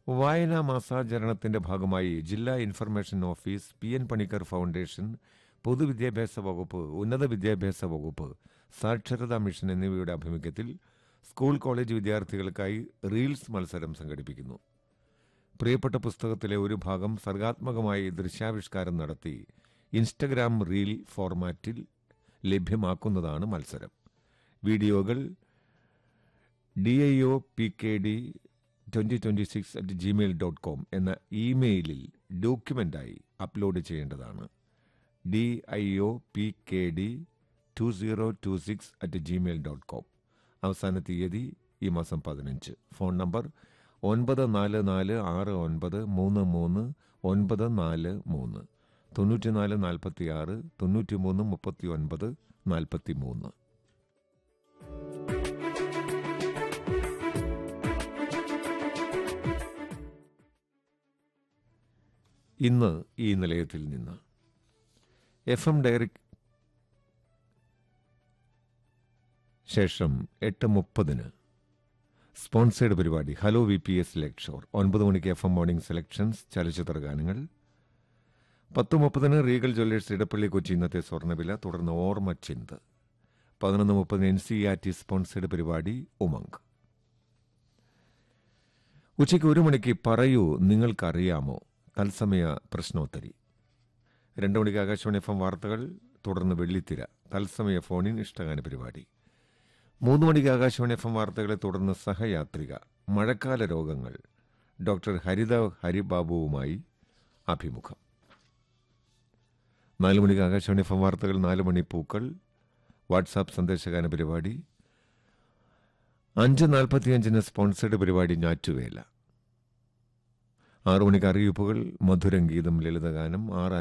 വായനാ മാസാചരണത്തിന്റെ ഭാഗമായി ജില്ലാ information office P N Panicker foundation പൊതുവിദ്യാഭ്യാസ വകുപ്പ് ഉന്നത വിദ്യാഭ്യാസ വകുപ്പ് സാക്ഷരതാ മിഷൻ എന്നിവയുടെ ആഭിമുഖ്യത്തിൽ സ്കൂൾ കോളേജ് വിദ്യാർത്ഥികൾക്കായി റീൽസ് മത്സരം സംഘടിപ്പിക്കുന്നു പ്രിയപ്പെട്ട പുസ്തകത്തിലെ ഒരു ഭാഗം സർഗാത്മകമായി ദൃശ്യാവിഷ്കാരം നടത്തി ഇൻസ്റ്റഗ്രാം റീൽ ഫോർമാറ്റിൽ ലഭ്യമാക്കുന്നതാണ് മത്സരം വീഡിയോകൾ D I O P K D twenty twenty six at gmail dot com എന്ന ഇമെയിലിൽ ഡോക്യുമെന്റായി അപ്ലോഡ് ചെയ്യേണ്ടതാണ് D I O P K D two zero two six at gmail dot com അവസാന തീയതി ഈ മാസം പതിനഞ്ച് ഫോൺ നമ്പർ ഒൻപത് നാല് നാല് ആറ് ഒൻപത് മൂന്ന് മൂന്ന് ഒൻപത് നാല് മൂന്ന് തൊണ്ണൂറ്റിനാല് നാൽപ്പത്തി ആറ് തൊണ്ണൂറ്റി മൂന്ന് മുപ്പത്തി ഒൻപത് നാൽപ്പത്തി മൂന്ന് ഇന്ന് ഈ നിലയത്തിൽ നിന്ന് എഫ് എം ഡയറി ശേഷം എട്ട് മുപ്പതിന് സ്പോൺസേഡ് പരിപാടി hello V P S lecture ഒൻപത് മണിക്ക് എഫ് എം മോർണിംഗ് സെലക്ഷൻസ് ചലച്ചിത്ര ഗാനങ്ങൾ പത്ത് മുപ്പതിന് റീഗൽ ജ്വല്ലേഴ്സ് ഇടപ്പള്ളി കൊച്ചി ഇന്നത്തെ സ്വർണ്ണവില തുടർന്ന് ഓർമ്മ ചിന്ത് പതിനൊന്ന് മുപ്പതിന് N C R T sponsored പരിപാടി ഉമങ്ക് ഉച്ചയ്ക്ക് ഒരു മണിക്ക് പറയൂ നിങ്ങൾക്കറിയാമോ തത്സമയ പ്രശ്നോത്തരി രണ്ട് മണിക്ക് ആകാശവാണി എഫ് എം വാർത്തകൾ തുടർന്ന് വെള്ളിത്തിര തത്സമയ ഫോണിൻ ഇഷ്ടഗാന പരിപാടി മൂന്ന് മണിക്ക് ആകാശവാണി എഫ് എം വാർത്തകളെ തുടർന്ന് സഹയാത്രിക മഴക്കാല രോഗങ്ങൾ ഡോക്ടർ ഹരിത ഹരിബാബുവുമായി അഭിമുഖം നാല് മണിക്ക് ആകാശവാണി എഫ് എം വാർത്തകൾ നാല് മണി പൂക്കൾ വാട്സാപ്പ് സന്ദേശഗാന പരിപാടി അഞ്ച് നാൽപ്പത്തിയഞ്ചിന് സ്പോൺസേഡ് പരിപാടി ഞാറ്റുവേല ആറു മണിക്ക് അറിയിപ്പുകൾ മധുരം ഗീതം ലളിതഗാനം ആറ്